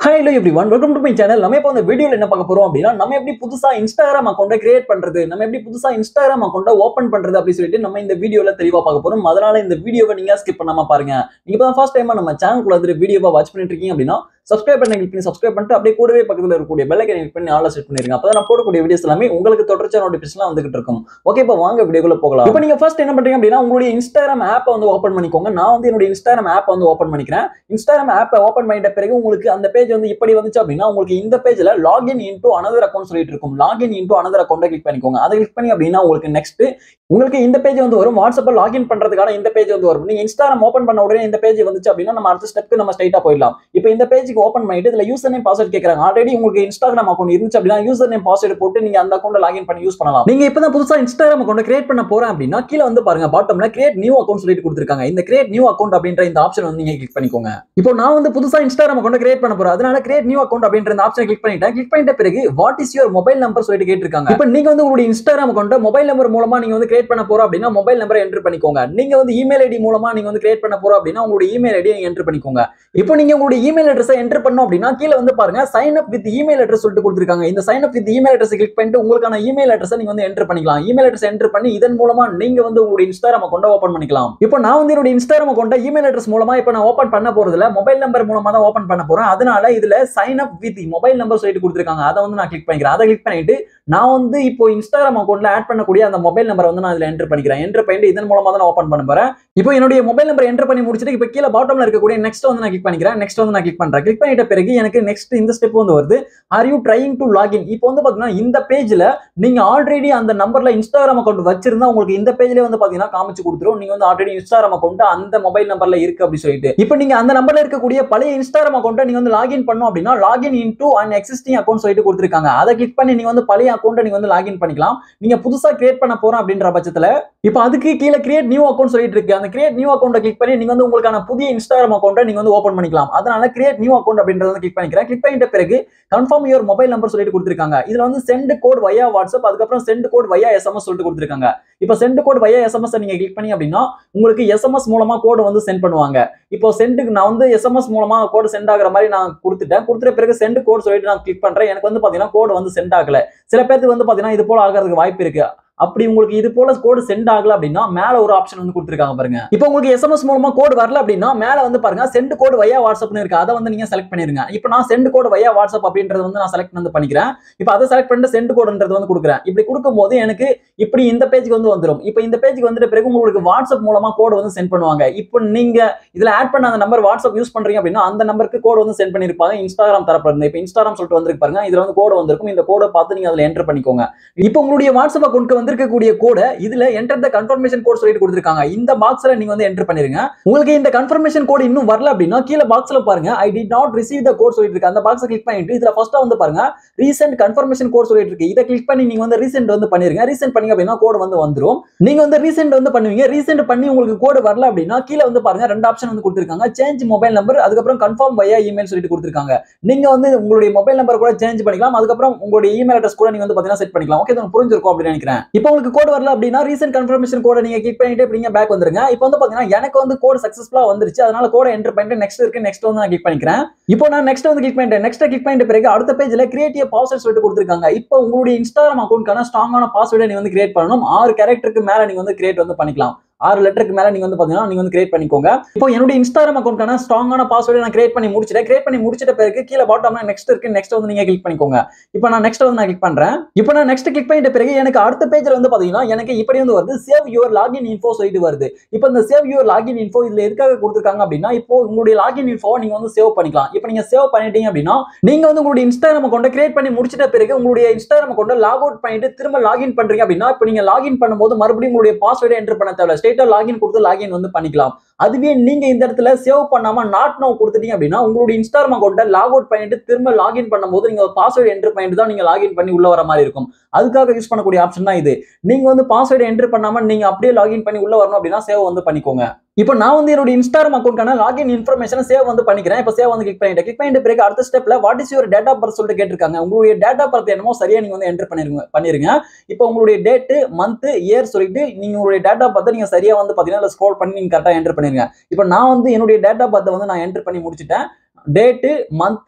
hi hello everyone welcome to my channel நம்ம இப்போ இந்த வீடியோவில் என்ன பார்க்க போறோம் அப்படின்னா நம்ம எப்படி புதுசா இன்ஸ்டாகிராம் அக்கௌண்ட்டை கிரியேட் பண்றது நம்ம எப்படி புதுசா இன்ஸ்டாகிராம் அக்கௌண்ட்டை ஓப்பன் பண்றது அப்படின்னு சொல்லிட்டு நம்ம இந்த வீடியோல தெளிவா பார்க்க போறோம் அதனால இந்த வீடியோவை நீங்க ஸ்கிப் பண்ணாம பாருங்க நீங்க இப்போ ஃபர்ஸ்ட் டைமா நம்ம சேனலுக்குள்ள வந்து வீடியோவை வாட்ச் பண்ணிட்டு இருக்கீங்க அப்படின்னா சப்ஸ்கிரைப் பண்ணி கிளிக் பண்ணி சப்ஸ்கிரைப் பண்ணிட்டு அப்படியே கூடவே பக்கத்தில் இருக்கக்கூடிய பெல் ஐக்கனை கிளிக் பண்ணி ஆள செட் பண்ணிருங்க அப்போ நான் போடக்கூடிய வீடியோஸ் எல்லாமே உங்களுக்கு தொடர்ச்சியா நோட்டிஃபிகேஷன் வந்துகிட்டு இருக்கும் ஓகே இப்போ வாங்க வீடியோக்குள்ள போகலாம் இப்போ நீங்க ஃபர்ஸ்ட் என்ன பண்றீங்க அப்படின்னா உங்களுடைய இன்ஸ்டாகிராம் ஆப்பை வந்து ஓப்பன் பண்ணிக்கோங்க நான் வந்து என்னுடைய இன்ஸ்டாகிராம் ஆப்பை வந்து ஓப்பன் பண்ணிக்கிறேன் இன்ஸ்டாகிராம் ஆப்பை ஓப்பன் பண்ணிட்ட பிறகு உங்களுக்கு அந்த பேஜ் வந்து இப்படி வந்துச்சு அப்படின்னா உங்களுக்கு இந்த பேஜ்ல லாகின் இன்டூ அனதர் அக்கௌண்ட் சொல்லிட்டு இருக்கும் லாகின் இன்டூ அனதர் அக்கௌண்ட்டை கிளிக் பண்ணிக்கோங்க அதை கிளிக் பண்ணி அப்படின்னா உங்களுக்கு நெக்ஸ்ட் உங்களுக்கு இந்த பேஜ் வந்து வரும் வாட்ஸ்அப்பில் லாகின் பண்றதுக்கான இந்த பேஜ் வந்து வரும் நீங்க இன்ஸ்டாகிராம் ஓப்பன் பண்ண உடனே இந்த பேஜ் வந்துச்சு அப்படின்னா நம்ம அடுத்த ஸ்டெப்க்கு நம்ம ஸ்ட்ரைட்டா போயிடலாம் இப்போ இந்த பேஜுக்கு ஓப்பன் பண்ணிட்டு இதுல யூசர் நேம் பாஸ்வேர்ட் கேட்கறாங்க ஆல்ரெடி உங்களுக்கு இன்ஸ்டாகிராம் அக்கௌண்ட் இருந்துச்சு அப்படின்னா யூசர் நேம் பாஸ்வேர்ட் போட்டு நீங்க அந்த அக்கௌண்ட் லாகின் பண்ணி யூஸ் பண்ணலாம் நீங்க இப்போ தான் புதுசா இன்ஸ்டாகிராம் அக்கௌண்ட் கிரியேட் பண்ண போறேன் அப்படின்னா கீழே வந்து பாருங்க பாட்டம்ல கிரியேட் நியூ அக்கௌண்ட் சொல்லிட்டு கொடுத்துருக்காங்க இந்த கிரியேட் நியூ அக்கௌண்ட் அப்படின்ற இந்த ஆப்ஷன் வந்து நீங்க கிளிக் பண்ணிக்கோங்க இப்போ நான் வந்து புதுசா இன்ஸ்டாகிராம் அக்கௌண்ட் கிரியேட் பண்ண போறேன் அதனால கிரியேட் நியூ அக்கௌண்ட் அப்படின்ற இந்த ஆப்ஷன் கிளிக் பண்ணிட்டேன் கிளிக் பண்ணிட்ட பிறகு what is your mobile number சொல்லிட்டு கேட்டிருக்காங்க இப்போ நீங்க வந்து உங்களுடைய இன்ஸ்டாகிராம் அக்கௌண்ட் மொபைல் நம்பர் மூலமா நீங்க வந்து கிரியேட் பண்ண போறோம் அப்படின்னா மொபைல் நம்பரை என்டர் பண்ணிக்கோங்க நீங்க வந்து இமெயில் ஐடி மூலமா நீங்க வந்து கிரியேட் பண்ண போறோம் அப்படின்னா உங்களுடைய இமெயில் ஐடி என்டர் பண்ணிக்கோங்க இப்போ நீங்க உங்களுடைய இமெயில் அட்ரஸை என்டர் பண்ணோம் அப்படின்னா கீழே வந்து பாருங்க sign up with email address சொல்லிட்டு கொடுத்துருக்காங்க இந்த sign up with email address click பண்ணிட்டு உங்களுக்கான இமெயில் அட்ரஸ் நீங்க வந்து என்டர் பண்ணிக்கலாம் இமெயில் அட்ரஸ் என்டர் பண்ணி இதன் மூலமா நீங்க வந்து உங்களுடைய இன்ஸ்டாகிராம் அக்கௌண்ட் ஓப்பன் பண்ணிக்கலாம் இப்போ நான் வந்து என்னோட இன்ஸ்டாகிராம் அக்கௌண்ட் இமெயில் அட்ரஸ் மூலமா இப்போ நான் ஓப்பன் பண்ண போறதுல மொபைல் நம்பர் மூலமா தான் ஓப்பன் பண்ண போறேன் அதனால இதுல sign up with mobile number சொல்லிட்டு கொடுத்துருக்காங்க அதை வந்து நான் கிளிக் பண்ணிக்கிறேன் அதை கிளிக் பண்ணிட்டு நான் வந்து இப்போ இன்ஸ்டாகிராம் அக்கௌண்ட்ல ஆட் பண்ணக்கூடிய அந்த மொபைல் நம்பரை வந்து நான் இதுல என்டர் பண்ணிக்கிறேன் என்டர் பண்ணிட்டு இதன் மூலமா தான் ஓப்பன் பண்ண போறேன் இப்போ என்னுடைய மொபைல் நம்பர் என்டர் பண்ணி முடிச்சிட்டு இப்போ கீழே பாட்டம்ல இருக்கக்கூடிய நெக்ஸ்ட் வந்து நான் கிளிக் பண்ணிக்கிறேன் நெக்ஸ்ட் வந்து நான் கிளிக் பண்றேன் கிளிக் பண்ணிட்ட பிறகு எனக்கு நெக்ஸ்ட் இந்த ஸ்டெப் வந்து வருது are you trying to login இப்போ வந்து பாத்தீங்கன்னா இந்த பேஜ்ல நீங்க ஆல்ரெடி அந்த நம்பர்ல இன்ஸ்டாகிராம் அக்கௌண்ட் வச்சிருந்தா உங்களுக்கு இந்த பேஜ்ல வந்து பாத்தீங்கன்னா காமிச்சு கொடுத்துரும் நீங்க வந்து ஆல்ரெடி இன்ஸ்டாகிராம் அக்கௌண்ட் அந்த மொபைல் நம்பர்ல இருக்கு அப்படி சொல்லிட்டு இப்போ நீங்க அந்த நம்பர்ல இருக்கக்கூடிய பழைய இன்ஸ்டாகிராம் அக்கௌண்ட்டை நீங்க வந்து லாகின் பண்ணோம் அப்படின்னா login in to and existing account சொல்லிட்டு கொடுத்துருக்காங்க அதை கிளிக் பண்ணி நீங்க வந்து பழைய அக்கௌண்ட்டை நீங்க வந்து லாகின் பண்ணிக்கலாம் நீங்க புதுசா கிரியேட் பண்ண போறோம் அப்படின்ற பட்சத்துல இப்போ அதுக்கு கீழே கிரியேட் நியூ அக்கௌண்ட் சொல்லிட்டு இருக்கு அந்த கிரியேட் நியூ அக்கௌண்ட்டை கிளிக் பண்ணி நீங்க வந்து உங்களுக்கான புதிய இன்ஸ்டாகிராம் அக்கௌண்ட்டை நீங்க வந்து ஓப்பன் பண்ணிக்கலாம் அதனால கிரியேட் நியூ அக்கௌண்ட் அப்படின்றத வந்து கிளிக் பண்ணிக்கிறேன் கிளிக் பண்ணிட்ட பிறகு கன்ஃபார்ம் யுவர் மொபைல் நம்பர் சொல்லிட்டு கொடுத்துருக்காங்க இதுல வந்து சென்ட் கோட் வயா வாட்ஸ்அப் அதுக்கப்புறம் சென்ட் கோட் வயா எஸ்எம்எஸ் சொல்லிட்டு கொடுத்துருக்காங்க இப்போ சென்ட் கோட் வயா எஸ்எம்எஸ் நீங்க கிளிக் பண்ணி அப்படின்னா உங்களுக்கு எஸ்எம்எஸ் மூலமா கோடு வந்து சென்ட் பண்ணுவாங்க இப்போ சென்ட்டுக்கு நான் வந்து எஸ்எம்எஸ் மூலமா கோடு சென்ட் ஆகுற மாதிரி நான் கொடுத்துட்டேன் கொடுத்துட்ட பிறகு சென்ட் கோட் சொல்லிட்டு நான் கிளிக் பண்றேன் எனக்கு வந்து பாத்தீங்கன்னா கோடு வந்து சென்ட் ஆகல சில பேருக்கு வந்து பாத்தீங்கன்னா இது போல ஆகிறதுக்கு வாய்ப்பு இருக்கு அப்படி உங்களுக்கு இது போல கோடு சென்ட் ஆகல அப்படின்னா மேல ஒரு ஆப்ஷன் வந்து கொடுத்துருக்காங்க பாருங்க இப்போ உங்களுக்கு எஸ்எம்எஸ் மூலமா கோடு வரல அப்படின்னா மேல வந்து பாருங்க சென்ட் கோடு வயா வாட்ஸ்அப்னு இருக்கு அதை வந்து நீங்க செலக்ட் பண்ணிருங்க இப்போ நான் சென்ட் கோடு வயா வாட்ஸ்அப் அப்படின்றது வந்து நான் செலக்ட் வந்து பண்ணிக்கிறேன் இப்போ அதை செலக்ட் பண்ணிட்டு சென்ட் கோடுன்றது வந்து கொடுக்குறேன் இப்படி கொடுக்கும்போது எனக்கு இப்படி இந்த பேஜுக்கு வந்து வந்துடும் இப்போ இந்த பேஜுக்கு வந்துட்ட பிறகு உங்களுக்கு வாட்ஸ்அப் மூலமா கோடு வந்து சென்ட் பண்ணுவாங்க இப்போ நீங்க இதுல ஆட் பண்ண அந்த நம்பர் வாட்ஸ்அப் யூஸ் பண்றீங்க அப்படின்னா அந்த நம்பருக்கு கோடு வந்து சென்ட் பண்ணிருப்பாங்க இன்ஸ்டாகிராம் தரப்புல இருந்து இப்போ இன்ஸ்டாகிராம் சொல்லிட்டு வந்திருக்கு பாருங்க இதுல வந்து கோடு வந்திருக்கும் இந்த கோடை பார்த்து நீங்க அதுல என்டர் பண்ணிக்கோங்க இப்போ உங்களுடைய வாட்ஸ்அப் அக்கௌண்ட்க்கு வந்திருக்கக்கூடிய கோடை இதுல என்டர் த கன்ஃபர்மேஷன் கோட் சொல்லிட்டு கொடுத்துருக்காங்க இந்த பாக்ஸ்ல நீங்க வந்து என்டர் பண்ணிருங்க உங்களுக்கு இந்த கன்ஃபர்மேஷன் கோட் இன்னும் வரல அப்படின்னா கீழே பாக்ஸ்ல பாருங்க I did not receive the code சொல்லிட்டு இருக்கு அந்த பாக்ஸ் கிளிக் பண்ணிட்டு இதுல ஃபர்ஸ்டா வந்து பாருங்க ரீசெண்ட் கன்ஃபர்மேஷன் கோட் சொல்லிட்டு இருக்கு இதை கிளிக் பண்ணி நீங்க வந்து ரீசெண்ட் வந்து பண்ணிருங்க ரீசெண்ட் பண்ணீங்க அப்படின்னா கோட் வந்து வந்துரும் நீங்க வந்து ரீசெண்ட் வந்து பண்ணுவீங்க ரீசெண்ட் பண்ணி உங்களுக்கு கோடு வரல அப்படின்னா கீழே வந்து பாருங்க ரெண்டு ஆப்ஷன் வந்து கொடுத்துருக்காங்க சேஞ்ச் மொபைல் நம்பர் அதுக்கப்புறம் கன்ஃபார்ம் வயா இமெயில் சொல்லிட்டு கொடுத்துருக்காங்க நீங்க வந்து உங்களுடைய மொபைல் நம்பர் கூட சேஞ்ச் பண்ணிக்கலாம் அதுக்கப்புறம் உங்களுடைய இமெயில் அட்ரஸ் கூட நீங்க வந்து பாத்தீங்கன்னா செட் பண்ணிக்கலாம் ஓகே இது புரிஞ்சிருக்கும் அப்படின்னு நினைக்கிறேன் இப்போ உங்களுக்கு கோட் வரல அப்படின்னா ரீசெண்ட் கன்ஃபர்மேஷன் கோட நீங்க கிளிக் பண்ணிட்டு இப்படிங்க பேக் வந்துருங்க இப்போ வந்து பாத்தீங்கன்னா எனக்கு வந்து கோட் சக்சஸ்ஃபுல்லா வந்துருச்சு அதனால கோட என்டர் பண்ணிட்டு நெக்ஸ்ட் இருக்கு நெக்ஸ்ட் வந்து நான் கிளிக் பண்ணிக்கிறேன் இப்போ நான் நெக்ஸ்ட் வந்து கிளிக் பண்ணிட்டேன் நெக்ஸ்ட் கிளிக் பண்ணிட்ட பிறகு அடுத்த பேஜ்ல கிரியேட்டிவ் பாஸ்வேர்ட் சொல்லிட்டு கொடுத்துருக்காங்க இப்போ உங்களுடைய இன்ஸ்டாகிராம் அக்கௌண்ட்க்கான ஸ்ட்ராங்கான பாஸ்வேர்டை நீங்க வந்து கிரியேட் பண்ணணும் ஆறு கேரக்டருக்கு மேல நீங்க வந்து கிரியேட் வந்து பண்ணிக்கலாம் ஆறு லெட்டருக்கு மேல நீங்க வந்து பாத்தீங்கன்னா நீங்க வந்து கிரியேட் பண்ணிக்கோங்க இப்போ என்னுடைய இன்ஸ்டாகிராம் அக்கௌண்ட்க்கான ஸ்ட்ராங்கான பாஸ்வேர்டு நான் கிரியேட் பண்ணி முடிச்சிட்டேன் கிரியேட் பண்ணி முடிச்சிட்ட பிறகு கீழே பாட்டம்ல நெக்ஸ்ட் இருக்கு நெக்ஸ்ட் வந்து நீங்க கிளிக் பண்ணிக்கோங்க இப்போ நான் நெக்ஸ்ட் வந்து நான் கிளிக் பண்றேன் இப்போ நான் நெக்ஸ்ட் கிளிக் பண்ணிட்ட பிறகு எனக்கு அடுத்த பேஜ்ல வந்து பாத்தீங்கன்னா எனக்கு இப்படி வந்து வருது சேவ் யுவர் லாகின் இன்ஃபோ சொல்லிட்டு வருது இப்போ இந்த சேவ் யுவர் லாகின் இன்ஃபோ இதுல எதுக்காக கொடுத்துருக்காங்க அப்படின்னா இப்போ உங்களுடைய லாகின் இன்ஃபோ நீங்க வந்து சேவ் பண்ணிக்கலாம் இப்போ நீங்க சேவ் பண்ணிட்டீங்க அப்படின்னா நீங்க வந்து உங்களுடைய இன்ஸ்டாகிராம் அக்கௌண்ட் கிரியேட் பண்ணி முடிச்சிட்ட பிறகு உங்களுடைய இன்ஸ்டாகிராம் அக்கௌண்ட் லாக் அவுட் பண்ணிட்டு திரும்ப லாகின் பண்றீங்க அப்படின்னா இப்போ நீங்க லாகின் பண்ணும்போது மறுபடியும் உங்களுடைய பாஸ்வேர்டை என்டர் பண்ண தேவை ஸ்டேட்டா லாகின் கொடுத்து லாகின் வந்து பண்ணிக்கலாம் அதுவே நீங்க இந்த இடத்துல சேவ் பண்ணாம நாட் நோ கொடுத்துட்டீங்க அப்படின்னா உங்களுடைய இன்ஸ்டாகிராம் அக்கௌண்ட்டை லாக் அவுட் பண்ணிட்டு திரும்ப லாகின் பண்ணும்போது நீங்க பாஸ்வேர்டு என்டர் பண்ணிட்டு தான் நீங்க லாகின் பண்ணி உள்ள வர மாதிரி இருக்கும் அதுக்காக யூஸ் பண்ணக்கூடிய ஆப்ஷன் தான் இது நீங்க வந்து பாஸ்வேர்டு என்டர் பண்ணாம நீங்க அப்படியே லாகின் பண்ணி உள்ள வரணும் அப்படின்னா சேவ் வந்து பண்ணிக்கோங்க இப்போ நான் வந்து என்னோட இன்ஸ்டாகிராம் அக்கௌண்ட்கான லாகின் இன்ஃபர்மேஷனை சேவ் வந்து பண்ணிக்கிறேன் இப்போ சேவ் வந்து கிளிக் பண்ணிட்டேன் கிளிக் பண்ணிட்டு பிறகு அடுத்த ஸ்டெப்ல what is your date of birth சொல்லிட்டு கேட்டிருக்காங்க உங்களுடைய டேட் ஆஃப் பர்த் என்னமோ சரியா நீங்க வந்து என்டர் பண்ணிருங்க பண்ணிருங்க இப்போ உங்களுடைய டேட்டு மந்த் இயர் சொல்லிட்டு நீங்க உங்களுடைய டேட் ஆஃப் பர்த் நீங்க சரியா வந்து பாத்தீங்கன்னா ஸ்க்ரோல் பண்ணி நீங்க கரெக்டா என்டர் பண்ணிருங்க இப்போ நான் வந்து என்னுடைய டேட் ஆஃப் பர்த் வந்து நான் என்டர் பண்ணி முடிச்சிட்டேன் டேட்டு மந்த்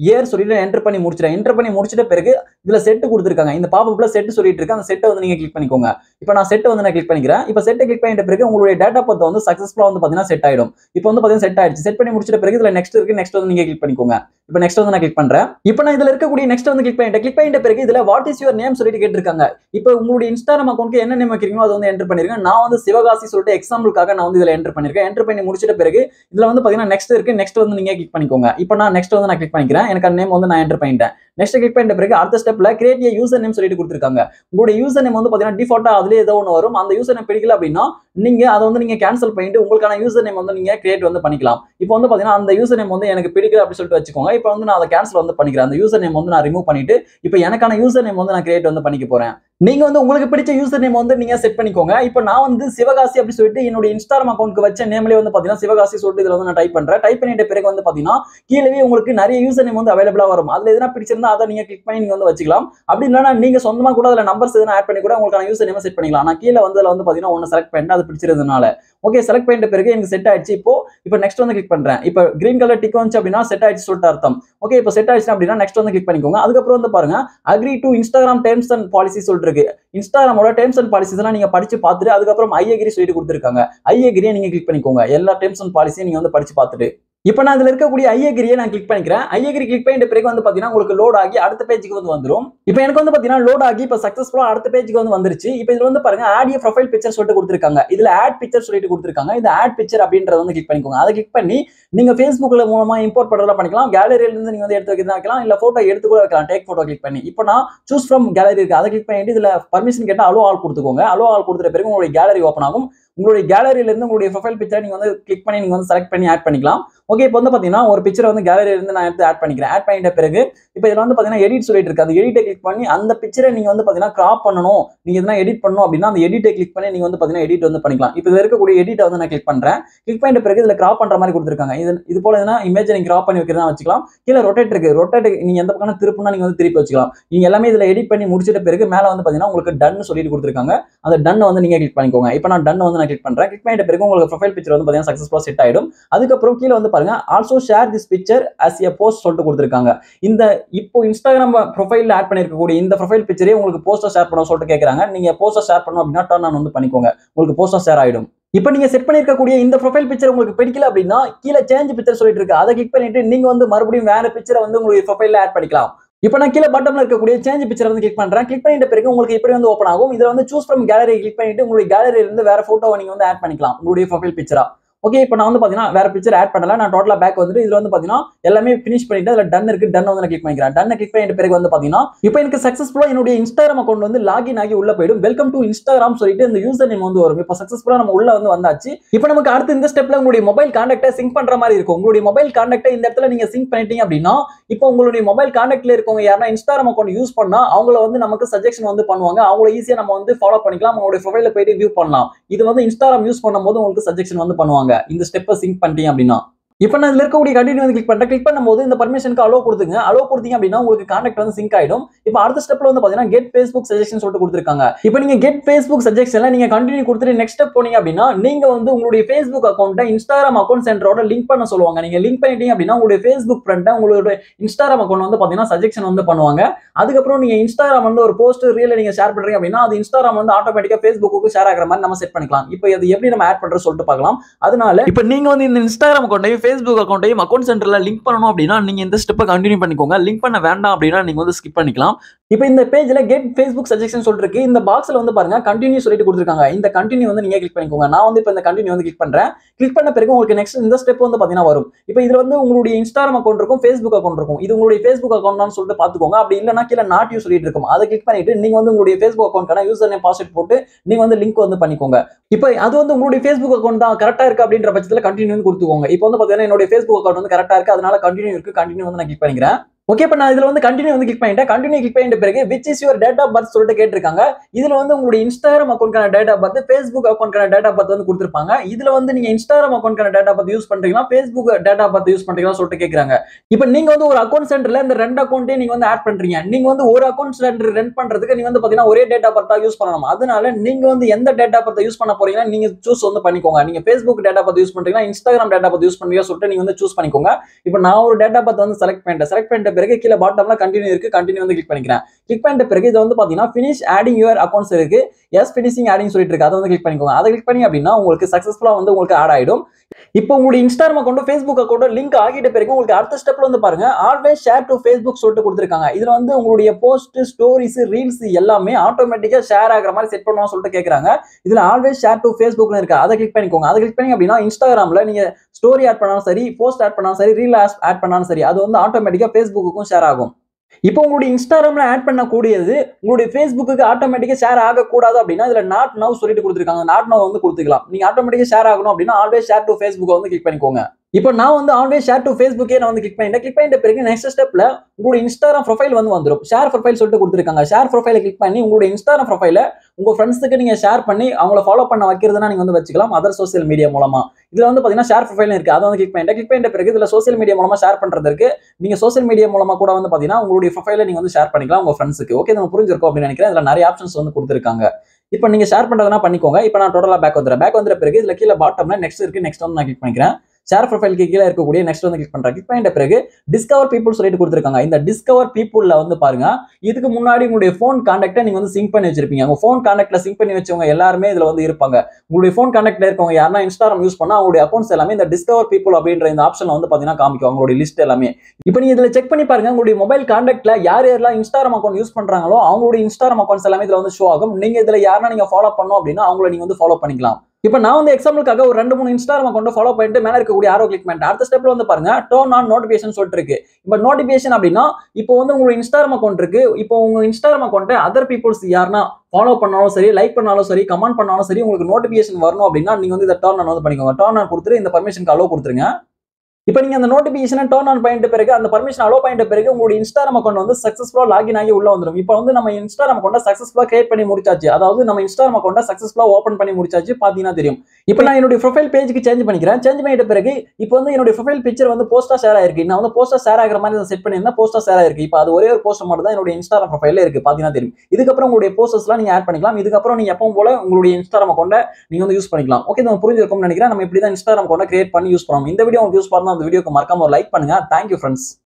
இயர் சொல்லிட்டு என்டர் பண்ணி முடிச்சிடறேன் என்டர் பண்ணி முடிச்சிட்ட பிறகு இதுல செட் கொடுத்துருக்காங்க இந்த பாப்பப்ல செட் சொல்லிட்டு இருக்கு அந்த செட்டை வந்து நீங்க கிளிக் பண்ணிக்கோங்க இப்போ நான் செட்டை வந்து நான் கிளிக் பண்ணிக்கிறேன் இப்போ செட்டை கிளிக் பண்ணிட்ட பிறகு உங்களுடைய டேட்டா பத்து வந்து சக்ஸஸ்ஃபுல்லா வந்து பாத்தீங்கன்னா செட் ஆயிடும் இப்போ வந்து பாத்தீங்கன்னா செட் ஆயிடுச்சு செட் பண்ணி முடிச்சிட்ட பிறகு இதுல நெக்ஸ்ட் இருக்கு நெக்ஸ்ட் வந்து நீங்க கிளிக் பண்ணிக்கோங்க இப்போ நெக்ஸ்ட் வந்து நான் கிளிக் பண்றேன் இப்போ நான் இதுல இருக்கக்கூடிய நெக்ஸ்ட் வந்து கிளிக் பண்ணிட்டேன் கிளிக் பண்ணிட்ட பிறகு இதுல வாட் இஸ் யுவர் நேம் சொல்லிட்டு கேட்டிருக்காங்க இப்போ உங்களுடைய இன்ஸ்டாகிராம் அக்கௌண்ட்க்கு என்ன நேம் வைக்கிறீங்களோ அதை வந்து என்டர் பண்ணிருக்கேன் நான் வந்து சிவகாசி சொல்லிட்டு எக்ஸாம்பிளுக்காக நான் வந்து இதுல என்டர் பண்ணிருக்கேன் என்டர் பண்ணி முடிச்சிட்ட பிறகு இதுல வந்து பாத்தீங்கன்னா நெக்ஸ்ட் இருக்கு நெக்ஸ்ட் வந்து நீங்க கிளிக் பண்ணிக்கோங்க இப்போ நான் நெக்ஸ்ட் வந்து நான் கிளிக் பண்ணிக்கிறேன் எனக்கு அந்த நேம் வந்து நான் என்டர் பண்ணிட்டேன் நெக்ஸ்ட் கிளிக் பண்ணிட்ட பிறகு அடுத்த ஸ்டெப்ல கிரியேட் யூசர் நேம் சொல்லிட்டு கொடுத்துருக்காங்க உங்களுடைய யூசர் நேம் வந்து பாத்தீங்கன்னா டிஃபால்ட்டா அதுலேயே ஏதோ ஒன்று வரும் அந்த யூசர் நேம் பிடிக்கல அப்படின்னா நீங்க அதை வந்து நீங்க கேன்சல் பண்ணிட்டு உங்களுக்கான யூசர் நேம் வந்து நீங்க கிரியேட் வந்து பண்ணிக்கலாம் இப்போ வந்து பாத்தீங்கன்னா அந்த யூசர் நேம் வந்து எனக்கு பிடிக்கல அப்படின்னு சொல்லிட்டு வச்சுக்கோங்க இப்போ வந்து நான் அதை கேன்சல் வந்து பண்ணிக்கிறேன் அந்த யூசர் நேம் வந்து நான் ரிமூவ் பண்ணிட்டு இப்போ எனக்கான யூசர் நேம் வந்து நான் கிரியேட் வந்து பண்ணிக்க போறேன் நீங்க வந்து உங்களுக்கு பிடிச்ச யூசர் நேம் வந்து நீங்க செட் பண்ணிக்கோங்க இப்போ நான் வந்து சிவகாசி அப்படி சொல்லிட்டு என்னோட இன்ஸ்டாகிராம் அக்கௌண்ட்க்கு வச்ச நேம்லயே வந்து பாத்தீங்கன்னா சிவகாசி சொல்லிட்டு இதுல வந்து நான் டைப் பண்றேன் டைப் பண்ணிட்ட பிறகு வந்து பாத்தீங்கன்னா கீழவே உங்களுக்கு நிறைய யூசர் நேம் வந்து அவைலபிளா வரும் அதுல எதனா பிடிச்சிருந்தா அதை நீங்க கிளிக் பண்ணி நீங்க வந்து வச்சுக்கலாம் அப்படி இல்லைனா நீங்க சொந்தமா கூட அதுல நம்பர்ஸ் எதனா ஆட் பண்ணி கூட உங்களுக்கான யூசர் நேம் செட் பண்ணிக்கலாம் நான் கீழே வந்து அதுல வந்து பாத்தீங்கன்னா ஒன்னு செலக்ட் பண்ணிட்டு அது பிடிச்சிருந்ததுனால ஓகே செலக்ட் பண்ணிட்ட பிறகு எனக்கு செட் ஆயிடுச்சு இப்போ இப்போ நெக்ஸ்ட் வந்து கிளிக் பண்றேன் இப்போ கிரீன் கலர் டிக் வந்துச்சு அப்படின்னா செட் ஆயிடுச்சு சொல்லிட்டு அர்த்தம் ஓகே இப்போ செட் ஆயிடுச்சு அப்படின்னா நெக்ஸ்ட் வந்து கிளிக் பண்ணிக்கோங்க அதுக்கப்புறம் வந்து பாருங்க agree to Instagram terms and policy சொல்லிட்டு இருக்கு இன்ஸ்டாகிராமோட டேர்ம்ஸ் அண்ட் பாலிசிஸ் எல்லாம் நீங்க படிச்சு பார்த்துட்டு அதுக்கப்புறம் ஐ அக்ரி சொல்லிட்டு கொடுத்துருக்காங்க ஐ அக்ரியை நீங்க கிளிக் பண்ணிக்கோங்க எல்லா டேர்ம்ஸ் அண்ட் பாலிசியும் நீங்க வந்து படிச்சு பார்த்துட்டு இப்போ நான் இதுல இருக்கக்கூடிய ஐயகிரியை நான் கிளிக் பண்ணிக்கிறேன் ஐயகிரி கிளிக் பண்ணிட்ட பிறகு வந்து பாத்தீங்கன்னா உங்களுக்கு லோட் ஆகி அடுத்த பேஜுக்கு வந்து வந்துரும் இப்போ எனக்கு வந்து பாத்தீங்கன்னா லோட் ஆகி இப்போ சக்சஸ்ஃபுல்லா அடுத்த பேஜுக்கு வந்து வந்துருச்சு இப்போ இதுல வந்து பாருங்க ஆட் ப்ரொஃபைல் பிக்சர் சொல்லிட்டு கொடுத்துருக்காங்க இதுல ஆட் பிக்சர் சொல்லிட்டு கொடுத்துருக்காங்க இந்த ஆட் பிக்சர் அப்படின்றத வந்து கிளிக் பண்ணிக்கோங்க அதை கிளிக் பண்ணி நீங்க ஃபேஸ்புக்ல மூலமா இம்போர்ட் பண்றதெல்லாம் பண்ணிக்கலாம் கேலரியில இருந்து நீங்க வந்து எடுத்து வைக்கிறதா வைக்கலாம் இல்ல போட்டோ எடுத்து கூட வைக்கலாம் டேக் போட்டோ கிளிக் பண்ணி இப்போ நான் சூஸ் ஃப்ரம் கேலரி இருக்கு அதை கிளிக் பண்ணிட்டு இதுல பர்மிஷன் கேட்டா அலோ ஆல் கொடுத்துக்கோங்க அலோ ஆல் கொடுத்துட்ட பிறகு உங்களுடைய கேலரி ஓப்பன் ஆகும் உங்களுடைய கேலரியில இருந்து உங்களுடைய ப்ரொஃபைல் பிக்சர் நீங்க வந்து கிளிக் பண்ணி நீங்க வந்து செலக்ட் பண்ணி ஆட் பண்ணிக்கலாம் ஓகே இப்போ வந்து பாத்தீங்கன்னா ஒரு பிக்சரை வந்து கேலரியில இருந்து நான் எடுத்து ஆட் பண்ணிக்கிறேன் ஆட் பண்ணிட்ட பிறகு இப்போ இதுல வந்து பாத்தீங்கன்னா எடிட் சொல்லிட்டு இருக்கு அந்த எடிட்டை கிளிக் பண்ணி அந்த பிக்சரை நீங்க வந்து பாத்தீங்கன்னா கிராப் பண்ணணும் நீங்க எதனா எடிட் பண்ணணும் அப்படின்னா அந்த எடிட்டை கிளிக் பண்ணி நீங்க வந்து பாத்தீங்கன்னா எடிட் வந்து பண்ணிக்கலாம் இப்போ இதுல இருக்கக்கூடிய எடிட்டை வந்து நான் கிளிக் பண்றேன் கிளிக் பண்ணிட்ட பிறகு இதுல கிராப் பண்ற மாதிரி கொடுத்துருக்காங்க இது இது போல எதனா இமேஜ் நீங்க கிராப் பண்ணி வைக்கிறதா வச்சுக்கலாம் கீழே ரொட்டேட் இருக்கு ரொட்டேட் நீங்க எந்த பக்கம் திருப்பினா நீங்க வந்து திருப்பி வச்சுக்கலாம் நீங்க எல்லாமே இதுல எடிட் பண்ணி முடிச்சிட்ட பிறகு மேல வந்து பாத்தீங்கன்னா உங்களுக்கு டன் சொல்லிட்டு கொடுத்துருக்காங்க அந்த டன் வந்து நீங்க கிளிக் பண்ணிக்கோங்க இப்போ நான் டன் வந்து நான் கிளிக் பண்றேன் கிளிக் பண்ணிட்ட பிறகு உங்களுக்கு ப்ரொஃபைல் பிக்சர் வந்து பாத்தீங்கன்னா சக்சஸ்ஃபுல்லா செட் ஆயிடும் அதுக்கப்புறம் கீழே வந்து பாருங்க also share this picture as a post சொல்லிட்டு கொடுத்துருக்காங்க இந்த இப்போ இன்ஸ்டாகிராம் ப்ரொஃபைல் ஆட் பண்ணிருக்கக்கூடிய இந்த ப்ரொஃபைல் பிக்சரே உங்களுக்கு போஸ்டர் ஷேர் பண்ண சொல்லிட்டு கேட்கறாங்க நீங்க போஸ்டர் ஷேர் பண்ணணும் அப்படின்னா டர்ன் ஆன் வந்து பண்ணிக்கோங்க உங்களுக்கு போஸ்டர் ஷேர் ஆயிடும் இப்போ நீங்க செட் பண்ணிருக்கக்கூடிய இந்த ப்ரொஃபைல் பிக்சர் உங்களுக்கு பிடிக்கல அப்படின்னா கீழே சேஞ்ச் பிக்சர் சொல்லிட்டு இருக்கு அதை கிளிக் பண்ணிட்டு நீங்க வந்து மறுபடியும் வேற பிக்சரை வந்து உங்களுடைய ப்ரொஃபைல்ல ஆட் பண்ணிக்கலாம் இப்போ நான் கீழே பட்டன்ல இருக்கக்கூடிய சேஞ்ச் பிக்சர் வந்து கிளிக் பண்றேன் கிளிக் பண்ணிட்ட பிறகு உங்களுக்கு இப்படி வந்து ஓப்பன் ஆகும் இதுல வந்து சூஸ் ஃப்ரம் கேலரி கிளிக் பண்ணிட்டு உங்களுடைய கேலரியில இருந்து வேற போட்டோவை நீங்க வந்து ஆட் பண்ணிக்கலாம் உங்களுடைய ப்ரொஃபைல் பிக்சரா ஓகே இப்போ நான் வந்து பாத்தீங்கன்னா வேற பிக்சர் ஆட் பண்ணல நான் டோட்டலா பேக் வந்துட்டு இதுல வந்து பாத்தீங்கன்னா எல்லாமே ஃபினிஷ் பண்ணிட்டு அதுல டன் இருக்கு டன் வந்து நான் கிளிக் பண்ணிக்கிறேன் டன் கிளிக் பண்ணிட்ட பிறகு வந்து பாத்தீங்கன்னா இப்போ எனக்கு சக்சஸ்ஃபுல்லா என்னுடைய இன்ஸ்டாகிராம் அக்கௌண்ட் வந்து லாகின் ஆகி உள்ள போயிடும் வெல்கம் டு இன்ஸ்டாகிராம் சொல்லிட்டு இந்த யூசர் நேம் வந்து வரும் இப்போ சக்சஸ்ஃபுல்லா நம்ம உள்ள வந்து வந்தாச்சு இப்போ நமக்கு அடுத்து இந்த ஸ்டெப்ல உங்களுடைய மொபைல் கான்டாக்டை சிங்க் பண்ற மாதிரி இருக்கும் உங்களுடைய மொபைல் கான்டாக்டை இந்த இடத்துல நீங்க சிங்க் பண்ணிட்டீங்க அப்படின்னா இப்போ உங்களுடைய மொபைல் கான்டாக்ட்ல இருக்கவங்க யாரா இன்ஸ்டாகிராம் அக்கௌண்ட் யூஸ் பண்ணா அவங்கள வந்து நமக்கு சஜெக்ஷன் வந்து பண்ணுவாங்க அவங்கள ஈஸியா நம்ம வந்து ஃபாலோ பண்ணிக்கலாம் அவங்களுடைய ப்ரொஃபைல போயிட்டு வியூ பண்ணலாம் இது வந்து இன்ஸ்டாகிராம் யூஸ் பண்ணும்போது உங்களுக்கு சஜெக்ஷன் வந்து பண்ணுவாங்க இந்த ஸ்டெப்பை சிங்க் பண்ணிட்டீங்க அப்படின்னா இப்போ நான் இதுல இருக்கக்கூடிய கண்டினியூ வந்து கிளிக் பண்றேன் கிளிக் பண்ணும்போது இந்த பர்மிஷனுக்கு அலோ கொடுத்துங்க அலோ கொடுத்தீங்க அப்படின்னா உங்களுக்கு கான்டாக்ட் வந்து சிங்க் ஆயிடும் இப்போ அடுத்த ஸ்டெப்ல வந்து பாத்தீங்கன்னா கெட் ஃபேஸ்புக் சஜெக்ஷன் சொல்லிட்டு கொடுத்துருக்காங்க இப்போ நீங்க கெட் ஃபேஸ்புக் சஜெக்ஷன்ல நீங்க கண்டினியூ கொடுத்துட்டு நெக்ஸ்ட் ஸ்டெப் போனீங்க அப்படின்னா நீங்க வந்து உங்களுடைய ஃபேஸ்புக் அக்கௌண்ட்டை இன்ஸ்டாகிராம் அக்கௌண்ட் சென்டரோட லிங்க் பண்ண சொல்லுவாங்க நீங்க லிங்க் பண்ணிட்டீங்க அப்படின்னா உங்களுடைய ஃபேஸ்புக் ஃப்ரெண்டை உங்களுடைய இன்ஸ்டாகிராம் அக்கௌண்ட் வந்து பாத்தீங்கன்னா சஜெக்ஷன் வந்து பண்ணுவாங்க அதுக்கப்புறம் நீங்க இன்ஸ்டாகிராம் வந்து ஒரு போஸ்ட் ரீல நீங்க ஷேர் பண்றீங்க அப்படின்னா அது இன்ஸ்டாகிராம் வந்து ஆட்டோமேட்டிக்கா ஃபேஸ்புக்கு ஷேர் ஆகிற மாதிரி நம்ம செட் பண்ணிக்கலாம் இப்போ இது எப்படி நம்ம ஆட் பண்றது சொல்லிட்டு பார்க்கலாம் அதனால இப்போ நீங்க வந்து இந்த இன்ஸ்டாகிராம் அக்கௌண்ட்டையும் ஃபேஸ்புக் அக்கௌண்ட்டையும் அக்கௌண்ட் சென்டர்ல லிங்க் பண்ணணும் அப்படின்னா நீங்க இந்த ஸ்டெப்பை கண்டினியூ பண்ணிக்கோங்க லிங்க் பண்ண வேண்டாம் அப்படின்னா நீங்க வந்து ஸ்கிப் பண்ணிக்கலாம் இப்போ இந்த பேஜ்ல கெட் ஃபேஸ்புக் சஜெக்ஷன் சொல்லிட்டு இருக்கு இந்த பாக்ஸ்ல வந்து பாருங்க கண்டினியூ சொல்லிட்டு கொடுத்துருக்காங்க இந்த கண்டினியூ வந்து நீங்க கிளிக் பண்ணிக்கோங்க நான் வந்து இப்போ இந்த கண்டினியூ வந்து கிளிக் பண்றேன் கிளிக் பண்ண பிறகு உங்களுக்கு நெக்ஸ்ட் இந்த ஸ்டெப் வந்து பாத்தீங்கன்னா வரும் இப்போ இதுல வந்து உங்களுடைய இன்ஸ்டாகிராம் அக்கௌண்ட் இருக்கும் ஃபேஸ்புக் அக்கௌண்ட் இருக்கும் இது உங்களுடைய ஃபேஸ்புக் அக்கௌண்ட் சொல்லிட்டு பாத்துக்கோங்க அப்படி இல்லைனா கீழே நாட் யூ சொல்லிட்டு இருக்கும் அதை கிளிக் பண்ணிட்டு நீங்க வந்து உங்களுடைய ஃபேஸ்புக் அக்கௌண்ட்கான யூசர் நேம் பாஸ்வேர்ட் போட்டு நீங்க வந்து லிங்க் வந்து பண்ணிக்கோங்க இப்போ அது வந்து உங்களுடைய ஃபேஸ்புக் அக்கௌண்ட் தான் கரெக்டா இருக்கு அப்படின்ற பட்சத்தில் கண்டினியூ வந்து கொடுத்துக்கோங்க இப்போ வந்து பாத்தீங்கன்னா என்னுடைய ஃபேஸ்புக் அக்கௌண்ட் வந்து கரெக்டா இருக்கு அதனால கண்டினியூ இருக்கு கண்டினியூ வந்து நான் கிளிக் பண்ணிக்கிறேன் ஓகே இப்போ நான் இதுல வந்து கண்டினியூ வந்து கிளிக் பண்ணிட்டேன் கண்டினியூ கிளிக் பண்ணிட்ட பிறகு which is your date of birth சொல்லிட்டு கேட்டிருக்காங்க இதுல வந்து உங்களுடைய இன்ஸ்டாகிராம் அக்கௌண்ட்கான டேட் ஆஃப் பர்த் ஃபேஸ்புக் அக்கௌண்ட்கான டேட் ஆஃப் பர்த் வந்து கொடுத்துருப்பாங்க இதுல வந்து நீங்க இன்ஸ்டாகிராம் அக்கௌண்ட்கான டேட் ஆஃப் பர்த் யூஸ் பண்றீங்களா Facebook date of birth use பண்றீங்களா சொல்லிட்டு கேட்கறாங்க இப்போ நீங்க வந்து ஒரு அக்கௌண்ட் சென்டர்ல இந்த ரெண்டு அக்கௌண்ட்டையும் நீங்க வந்து ஆட் பண்றீங்க நீங்க வந்து ஒரு அக்கௌண்ட் சென்டர் ரன் பண்றதுக்கு நீங்க வந்து பாத்தீங்கன்னா ஒரே டேட் ஆஃப் பர்த்தா யூஸ் பண்ணணும் அதனால நீங்க வந்து எந்த டேட் ஆஃப் பர்த் யூஸ் பண்ண போறீங்கன்னா நீங்க சூஸ் வந்து பண்ணிக்கோங்க நீங்க Facebook date of birth use பண்றீங்களா Instagram date of birth use பண்றீங்க சொல்லிட்டு நீங்க வந்து சூஸ் பண்ணிக்கோங்க இப்போ நான் ஒரு டேட் ஆஃப் பர்த் வந்து செலக்ட் பண்ணிட்டேன் செலக்ட் பண்ணிட்ட பண்ணிட்ட பிறகு கீழே பாட்டம்ல கண்டினியூ இருக்கு கண்டினியூ வந்து கிளிக் பண்ணிக்கிறேன் கிளிக் பண்ணிட்ட பிறகு இது வந்து பாத்தீங்கன்னா ஃபினிஷ் ஆடிங் யுவர் அக்கௌண்ட்ஸ் இருக்கு எஸ் ஃபினிஷிங் ஆடிங் சொல்லிட்டு இருக்கு அதை வந்து கிளிக் பண்ணிக்கோங்க அதை கிளிக் பண்ணி அப்படின்னா உங்களுக்கு சக்ஸஸ்ஃபுல்லா வந்து உங்களுக்கு ஆட் ஆயிடும் இப்போ உங்களுடைய Instagram account Facebook account link ஆகிட்ட பிறகு உங்களுக்கு அடுத்த ஸ்டெப்ல வந்து பாருங்க ஆல்வேஸ் ஷேர் டு ஃபேஸ்புக் சொல்லிட்டு கொடுத்துருக்காங்க இதுல வந்து உங்களுடைய போஸ்ட் ஸ்டோரிஸ் ரீல்ஸ் எல்லாமே ஆட்டோமேட்டிக்கா ஷேர் ஆகிற மாதிரி செட் பண்ணுவோம் சொல்லிட்டு கேட்கறாங்க இதுல ஆல்வேஸ் ஷேர் டு ஃபேஸ்புக்னு இருக்கு அதை கிளிக் பண்ணிக்கோங்க அதை கிளிக் பண்ணி அப்படின்னா இன்ஸ்டாகிராம்ல நீங்க ஸ்டோரி ஆட் பண்ணாலும் சரி போஸ்ட் ஆட் பண்ணாலும் சரி ரீல் ஆட் பண்ணாலும் சரி அது வந்து ஆட்டோமேட்டிக்கா ஃபேஸ்புக்குக்கும் ஷேர் ஆகும் இப்போ உங்களுடைய இன்ஸ்டாகிராம்ல ஆட் பண்ணக்கூடியது உங்களுடைய ஃபேஸ்புக்கு ஆட்டோமேட்டிக்கா ஷேர் ஆகக்கூடாது அப்படின்னா இதுல நாட் நவ் சொல்லிட்டு கொடுத்துருக்காங்க நாட் நவ் வந்து கொடுத்துக்கலாம் நீங்க ஆட்டோமேட்டிக்கா ஷேர் ஆகணும் அப்படின்னா ஆல்வேஸ் ஷேர் டு ஃபேஸ்புக் வந்து கிளிக் பண்ணிக்கோங்க இப்போ நான் வந்து ஆல்வேஸ் ஷேர் டு ஃபேஸ்புக்கே நான் வந்து கிளிக் பண்ணிட்டேன் கிளிக் பண்ணிட்ட பிறகு நெக்ஸ்ட் ஸ்டெப்ல உங்களுடைய இன்ஸ்டாகிராம் ப்ரொஃபைல் வந்து வந்துடும் ஷேர் ப்ரொஃபைல் சொல்லிட்டு கொடுத்துருக்காங்க ஷேர் ப்ரொஃபைல கிளிக் பண்ணி உங்களுடைய இன்ஸ்டாகிராம் ப்ரொஃபைல உங்க ஃப்ரெண்ட்ஸுக்கு நீங்க ஷேர் பண்ணி அவங்கள ஃபாலோ பண்ண வைக்கிறதுனா நீங்க வந்து வச்சுக்கலாம் அதர் சோசியல் மீடியா மூலமா இதுல வந்து பாத்தீங்கன்னா ஷேர் ப்ரொஃபைல் இருக்கு அதை வந்து கிளிக் பண்ணிட்டு கிளிக் பண்ணிட்ட பிறகு இதுல சோசியல் மீடியா மூலமா ஷேர் பண்றதுக்கு நீங்க சோசியல் மீடியா மூலமா கூட வந்து பாத்தீங்கன்னா உங்களுடைய ப்ரொஃபைல நீங்க வந்து ஷேர் பண்ணிக்கலாம் உங்க ஃப்ரெண்ட்ஸுக்கு ஓகே நம்ம புரிஞ்சிருக்கும் அப்படின்னு நினைக்கிறேன் இதுல நிறைய ஆப்ஷன்ஸ் வந்து கொடுத்துருக்காங்க இப்போ நீங்க ஷேர் பண்றதுனா பண்ணிக்கோங்க இப்போ நான் டோட்டலா பேக் வந்துடுறேன் பேக் வந்துற பிறகு இதுல கீழே பாட்டம்ல நெக்ஸ்ட் இருக்கு நெக்ஸ்ட் வந்து நான் கிளிக் பண்ணிக்கிறேன் ஷேர் ப்ரொஃபைலுக்கு கீழே இருக்கக்கூடிய நெக்ஸ்ட் வந்து கிளிக் பண்றேன் கிளிக் பண்ணிட்ட பிறகு டிஸ்கவர் பீப்புள் சொல்லிட்டு கொடுத்துருக்காங்க இந்த டிஸ்கவர் பீப்புள்ல வந்து பாருங்க இதுக்கு முன்னாடி உங்களுடைய ஃபோன் கான்டாக்டை நீங்க வந்து சிங்க் பண்ணி வச்சிருப்பீங்க உங்க ஃபோன் கான்டாக்ட்ல சிங்க் பண்ணி வச்சவங்க எல்லாருமே இதுல வந்து இருப்பாங்க உங்களுடைய ஃபோன் கான்டாக்ட்ல இருக்கவங்க யாருன்னா இன்ஸ்டாகிராம் யூஸ் பண்ணா அவங்களுடைய அக்கௌண்ட்ஸ் எல்லாமே இந்த டிஸ்கவர் பீப்புள் அப்படின்ற இந்த ஆப்ஷன்ல வந்து பாத்தீங்கன்னா காமிக்கும் அவங்களுடைய லிஸ்ட் எல்லாமே இப்போ நீங்க இதுல செக் பண்ணி பாருங்க உங்களுடைய மொபைல் கான்டாக்ட்ல யார் யாரெல்லாம் இன்ஸ்டாகிராம் அக்கௌண்ட் யூஸ் பண்றாங்களோ அவங்களுடைய இன்ஸ்டாகிராம் அக்கௌண்ட்ஸ் எல்லாமே இதுல வந்து ஷோ ஆகும் நீங்க இதுல யாரா நீங்க ஃபாலோ பண்ணோம் அப்படின்னா அவங்கள நீங்க வந்து ஃபாலோ பண்ணிக்கலாம் இப்போ நான் வந்து எக்ஸாம்பிளுக்காக ஒரு ரெண்டு மூணு இன்ஸ்டாகிராம் அக்கௌண்ட் ஃபாலோ பண்ணிட்டு மேலே இருக்கக்கூடிய ஆரோ கிளிக் பண்ணிட்டு அடுத்த ஸ்டெப்ல வந்து பாருங்க டோன் ஆன் நோட்டிஃபிகேஷன் சொல்லிட்டு இருக்கு இப்போ நோட்டிஃபிகேஷன் அப்படின்னா இப்போ வந்து உங்க இன்ஸ்டாகிராம் அக்கௌண்ட் இருக்கு இப்போ உங்க இன்ஸ்டாகிராம் அக்கௌண்ட் அதர் பீப்புள்ஸ் யாருன்னா ஃபாலோ பண்ணாலும் சரி லைக் பண்ணாலும் சரி கமெண்ட் பண்ணாலும் சரி உங்களுக்கு நோட்டிஃபிகேஷன் வரணும் அப்படின்னா நீங்க வந்து இதை டர்ன் ஆன் வந்து பண்ணிக்கோங்க டர்ன் ஆன் கொடுத்துட்டு இந்த பர்மிஷனுக்கு அலோ கொடுத்துருங்க இப்போ நீங்க அந்த நோட்டிபிகேஷனை டர்ன் ஆன் பண்ணிட்ட பிறகு அந்த பர்மிஷன் அலோ பண்ணிட்ட பிறகு உங்களுடைய இன்ஸ்டாகிராம் அக்கௌண்ட் வந்து சக்சஸ்ஃபுல்லா லாகின் ஆகி உள்ள வந்துடும் இப்போ வந்து நம்ம இன்ஸ்டாகிராம் அக்கௌண்ட் சக்சஸ்ஃபுல்லா கிரியேட் பண்ணி முடிச்சாச்சு அதாவது நம்ம இன்ஸ்டாகிராம் அக்கௌண்ட் சக்சஸ்ஃபுல்லா ஓப்பன் பண்ணி முடிச்சாச்சு பாத்தீங்கன்னா தெரியும் இப்போ நான் என்னுடைய ப்ரொஃபைல் பேஜுக்கு சேஞ்ச் பண்ணிக்கிறேன் சேஞ்ச் பண்ணிட்ட பிறகு இப்போ வந்து என்னுடைய ப்ரொஃபைல் பிக்சர் வந்து போஸ்டா ஷேர் ஆயிருக்கு நான் வந்து போஸ்டா ஷேர் ஆகிற மாதிரி செட் பண்ணியிருந்தா போஸ்டா ஷேர் ஆயிருக்கு இப்போ அது ஒரே ஒரு போஸ்ட் மட்டும் தான் என்னுடைய இன்ஸ்டாகிராம் ப்ரொஃபைல இருக்கு பாத்தீங்கன்னா தெரியும் இதுக்கப்புறம் உங்களுடைய போஸ்டர்ஸ்லாம் நீங்க ஆட் பண்ணிக்கலாம் இதுக்கப்புறம் நீங்க எப்பவும் போல உங்களுடைய இன்ஸ்டாகிராம் அக்கௌண்ட்டை நீங்க வந்து யூஸ் பண்ணிக்கலாம் ஓகே நம்ம புரிஞ்சிருக்கும்னு நினைக்கிறேன் நம்ம இப்படி தான் இன்ஸ்டாகிராம் அக்கௌண்ட் கிரியேட் பண்ணி யூஸ் பண்ணலாம் இந்த வீடியோ உங்களுக்கு யூஸ் பண்ணா அந்த வீடியோக்கு மறக்காம ஒரு லைக் பண்ணுங்க தேங்க்யூ ஃப்ரெண்ட்ஸ்